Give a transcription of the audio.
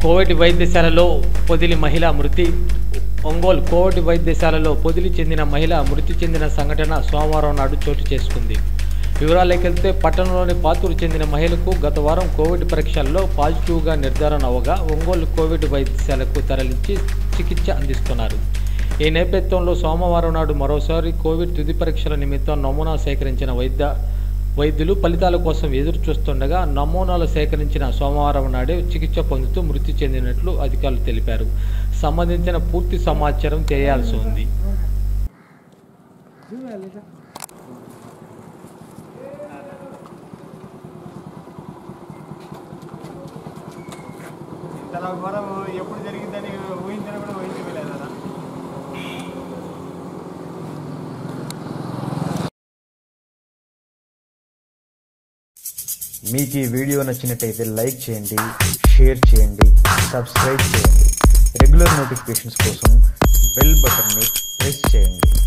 Covid వైద్యశాలలో పొదిలి మహిళ మృతి ఒంగోలు కోవిడ్ వైద్యశాలలో పొదిలి చెందిన మహిళ మృతి చెందిన సంఘటన సోమవారం నాడు చోటు చేసుకుంది వివరాలకెళ్తే పట్టణంలోని పాతూరు చెందిన మహిళకు గత వారం కోవిడ్ పరీక్షల్లో పాజిటివ్గా నిర్ధారణ అవగా ఒంగోలు కోవిడ్ వైద్యశాలకు తరలించి చికిత్స అందిస్తున్నారు ఈ నేపథ్యంలో సోమవారం నాడు మరోసారి కోవిడ్ తుది పరీక్షల నిమిత్తం నమూనా సేకరించిన వైద్య వైద్యులు ఫలితాల కోసం ఎదురు చూస్తుండగా నమూనాలు సేకరించిన సోమవారం నాడే చికిత్స పొందుతూ మృతి చెందినట్లు అధికారులు తెలిపారు సంబంధించిన పూర్తి సమాచారం తెలియాల్సి ఉంది ఇంతలా ఘోరం ఎప్పుడు జరిగిందని ఊహించిన కూడా ఊహించలేదు కదా మీకు ఈ వీడియో నచ్చినట్టయితే లైక్ చేయండి షేర్ చేయండి సబ్స్క్రైబ్ చేయండి రెగ్యులర్ నోటిఫికేషన్స్ కోసం బెల్ బటన్ని ప్రెస్ చేయండి